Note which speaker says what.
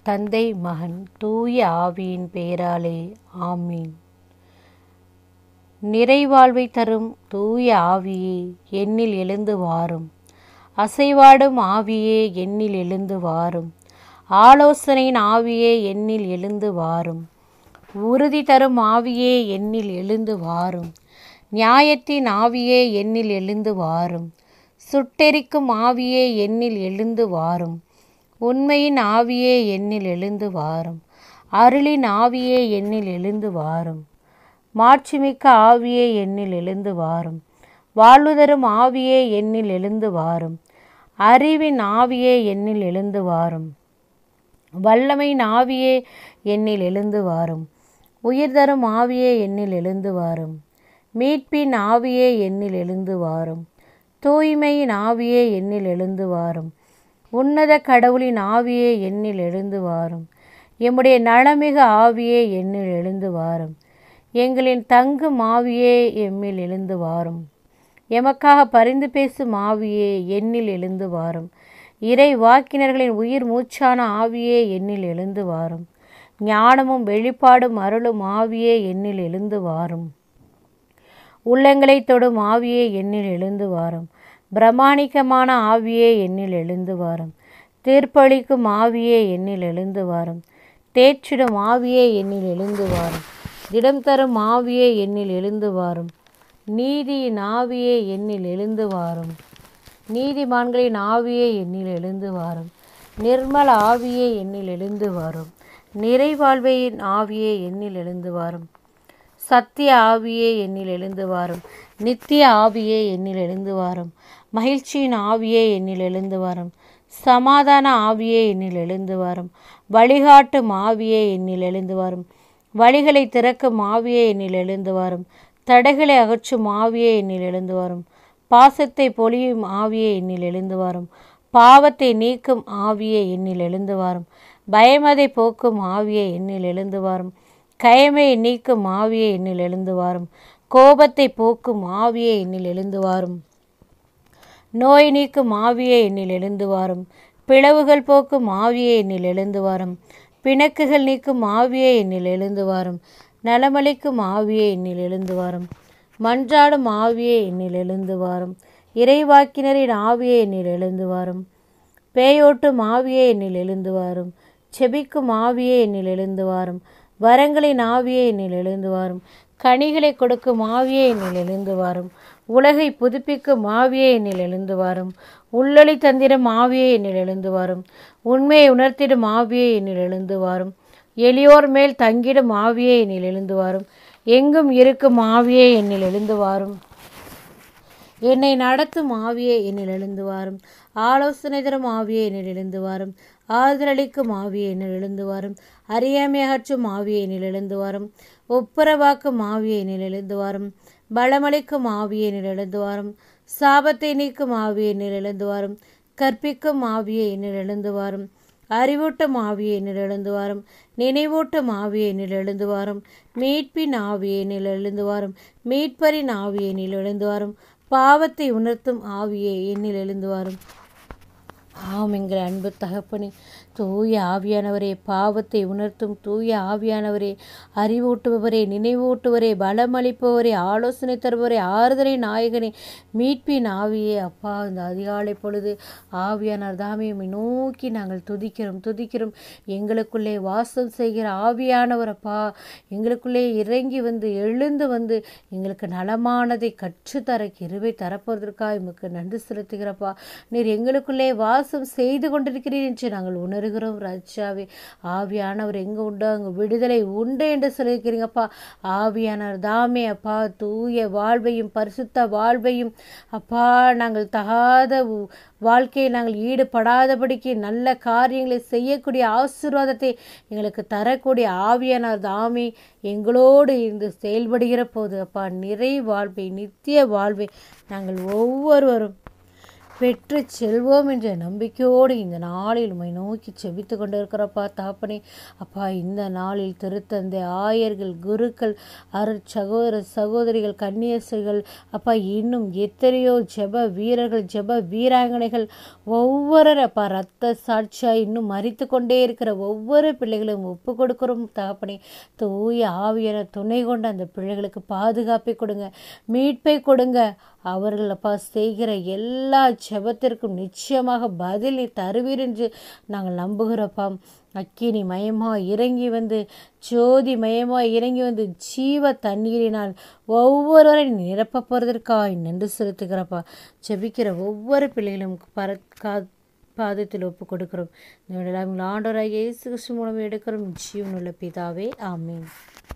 Speaker 1: தந்தை மகன் தூய ஆவியின் பெயராலே ஆமீன் நிறைவாழ்வை தரும் தூய ஆவியே என்னில் எழுந்து வாரும் அசைவாடும் ஆவியே என்னில் எழுந்து வாரும் ஆலோசனையின் ஆவியே என்னில் எழுந்து வாரும் உறுதி தரும் ஆவியே என்னில் எழுந்து வாரும் நியாயத்தின் ஆவியே என்னில் எழுந்து வாரும் சுட்டெரிக்கும் ஆவியே என்னில் எழுந்து வாரும் உண்மையின் ஆவியே என்னில் எழுந்து வாரும் அருளின் ஆவியே என்னில் எழுந்து வாரும் மாட்சிமிக்க ஆவியே என்னில் எழுந்து வாரும் வாழ்வு தரும் ஆவியே என்னில் எழுந்து வாரும் அறிவின் ஆவியே என்னில் எழுந்து வாரும் வல்லமையின் ஆவியே என்னில் எழுந்து வாரும் உயிர் தரும் ஆவியே என்னில் எழுந்து வாரும் மீட்பின் ஆவியே என்னில் எழுந்து வாரும் தூய்மையின் ஆவியே என்னில் எழுந்து வாரும் உன்னத கடவுளின் ஆவியே என்னில் எழுந்து வாரும் எம்முடைய நலமிகு ஆவியே என்னில் எழுந்து வாரும் எங்களின் தங்கும் ஆவியே எம்மில் எழுந்து வாரும் எமக்காக பரிந்து பேசும் ஆவியே என்னில் எழுந்து வாரும் இறை வாக்கினர்களின் உயிர் மூச்சான ஆவியே என்னில் எழுந்து வாரும் ஞானமும் வெளிப்பாடும் அருளும் ஆவியே என்னில் எழுந்து வாரும் உள்ளங்களை தொடும் ஆவியே என்னில் எழுந்து வாரும் பிரமாணிக்கமான ஆவியே என்னில் எழுந்து வாரும் தீர்ப்பளிக்கும் ஆவியே என்னில் எழுந்து வாரும் தேற்றிடும் ஆவியே என்னில் எழுந்து வாரும் திடம் தரும் ஆவியே என்னில் எழுந்து வாரும் நீதியின் ஆவியே என்னில் எழுந்து வாரும் நீதிமான்களின் ஆவியே என்னில் எழுந்து வாரும் நிர்மல ஆவியே என்னில் எழுந்து வாரும் நிறைவாழ்வையின் ஆவியே என்னில் எழுந்து வாரும் சத்திய ஆவியே என்னில் எழுந்து வாரும் நித்திய ஆவியே என்னில் எழுந்து வாரும் மகிழ்ச்சியின் ஆவியே என்னில் எழுந்து வாரும் சமாதான ஆவியே என்னில் எழுந்து வாரும் வழிகாட்டும் ஆவியே என்னில் எழுந்து வாரும் வழிகளை திறக்கும் ஆவியே என்னில் எழுந்து வாரும் தடைகளை அகற்றும் ஆவியே என்னில் எழுந்து வரும் பாசத்தை பொழியும் ஆவியே என்னில் எழுந்து வரும் பாவத்தை நீக்கும் ஆவியே என்னில் எழுந்து வரும் பயமதை போக்கும் ஆவியே என்னில் எழுந்து வரும் கயமையை நீக்கும் ஆவியே என்னில் எழுந்து வரும் கோபத்தை போக்கும் ஆவியே என்னில் எழுந்து வரும் நோய் நீக்கும் ஆவியே என்னில் எழுந்து வரும் பிளவுகள் போக்கும் ஆவியே என்னில் எழுந்து வரும் பிணக்குகள் நீக்கும் ஆவியே என்னில் எழுந்து வரும் நலமளிக்கும் ஆவியே என்னில் எழுந்து வரும் மன்றாடும் ஆவியே என்னில் எழுந்து வரும் இறைவாக்கினரின் ஆவியே என்னில் எழுந்து வரும் பேயோட்டும் ஆவியே என்னில் எழுந்து வரும் செபிக்கும் ஆவியே என்னில் எழுந்து வரும் வரங்களின் ஆவியே என்னில் எழுந்து வரும் கனிகளை கொடுக்கும் ஆவியே என்னில் எழுந்து வரும் உலகை புதுப்பிக்கும் ஆவியே என்னில் எழுந்து வரும் உள்ளொளி தந்திரம் ஆவியே என்னில் எழுந்து வரும் உண்மையை உணர்த்திடும் ஆவியே என்னில் எழுந்து வரும் எளியோர் மேல் தங்கிடும் ஆவியே என்னில் எழுந்து வரும் எங்கும் இருக்கும் ஆவியே என்னில் எழுந்து வாரும் என்னை நடத்தும் ஆவியே என்னில் எழுந்து வாரும் ஆலோசனை தரும் ஆவியே என்னில் எழுந்து வாரும் ஆதரளிக்கும் ஆவியே என்னில் எழுந்து வாரும் அறியாமை அகற்றும் ஆவியே என்னில் எழுந்து வாரும் ஒப்புரவாக்கும் ஆவியே என்னில் எழுந்து வாரும் பலமளிக்கும் ஆவியே என்னில் எழுந்து வாரும் சாபத்தை நீக்கும் ஆவியே என்னில் எழுந்து வாரும் கற்பிக்கும் ஆவியே என்னில் எழுந்து வாரும் அறிவூட்டும் ஆவியே என்னில் எழுந்து வாரும் நினைவூட்டும் ஆவியே என்னில் எழுந்து வாரும் மீட்பின் ஆவியே என்னில் எழுந்து வாரும் மீட்பரின் ஆவியே என்னில் எழுந்து வாரும் பாவத்தை உணர்த்தும் ஆவியே என்னில் எழுந்து வாரும் ஆம் எங்கள் அன்பு தகப்பனே தூய ஆவியானவரே பாவத்தை உணர்த்தும் தூய ஆவியானவரே அறிவூட்டுபவரே நினைவூட்டுவரே பலமளிப்பவரே ஆலோசனை தருபவரே ஆறுதலை நாயகனே மீட்பின் ஆவியே அப்பா இந்த அதிகாலை பொழுது ஆவியானார் தாமே உம்மை நோக்கி நாங்கள் துதிக்கிறோம் துதிக்கிறோம் எங்களுக்குள்ளே வாசம் செய்கிற ஆவியானவர் அப்பா எங்களுக்குள்ளே இறங்கி வந்து எழுந்து வந்து எங்களுக்கு நலமானதை கற்றுத்தர கிருவை தரப்போவதற்காக உமக்கு நன்றி செலுத்துகிறப்பா நீர் எங்களுக்குள்ளே வாசம் செய்து கொண்டிருக்கிறீர் என்று நாங்கள் உணர்கிறோம் ராஜாவே ஆவியானவர் எங்கே உண்டோ அங்கே விடுதலை உண்டு என்று சொல்லியிருக்கிறீங்கப்பா ஆவியானவர் தாமே அப்பா தூய வாழ்வையும் பரிசுத்த வாழ்வையும் அப்பா நாங்கள் தகாத உ- வாழ்க்கையில் நாங்கள் ஈடுபடாதபடிக்கு நல்ல காரியங்களை செய்யக்கூடிய ஆசீர்வாதத்தை எங்களுக்கு தரக்கூடிய ஆவியானவர் தாமே எங்களோடு இருந்து செயல்படுகிற போது அப்பா நிறை வாழ்வை நித்திய வாழ்வை நாங்கள் ஒவ்வொருவரும் பெற்று செல்வோம் என்ற நம்பிக்கையோடு இந்த நாளில் உம்மை நோக்கி செபித்து கொண்டு இருக்கிறப்பா தாப்பனே அப்பா இந்த நாளில் திருத்தந்தை ஆயர்கள் குருக்கள் அரு சகோதர சகோதரிகள் கன்னியஸ்கள் அப்பா இன்னும் எத்தனையோ ஜெப வீரர்கள் ஜெப வீராங்கனைகள் ஒவ்வொரு அப்பா ரத்த சாட்சியாய் இன்னும் மறித்து கொண்டே இருக்கிற ஒவ்வொரு பிள்ளைகளும் ஒப்பு கொடுக்கிறோம் தகப்பனே தூய ஆவியன துணை கொண்டு அந்த பிள்ளைகளுக்கு பாதுகாப்பை கொடுங்க மீட்பை கொடுங்க அவர்கள் அப்பா செய்கிற எல்லா ஜெபத்திற்கும் நிச்சயமாக பதில் நீ தருவீர் என்று நாங்கள் நம்புகிறப்பா அக்கினி மயமா இறங்கி வந்து ஜோதி மயமா இறங்கி வந்து ஜீவ தண்ணீரினால் ஒவ்வொருவரையும் நிரப்ப போகிறதற்காக நன்றி செலுத்துகிறப்பா ஜெபிக்கிற ஒவ்வொரு பிள்ளைகளும் பர கா பாதத்தில் ஒப்பு கொடுக்கிறோம் இந்த ஆண்டவராக இயேசு கிறிஸ்து மூலம் எடுக்கிறோம் ஜீவனுள்ள பிதாவே ஆமீன்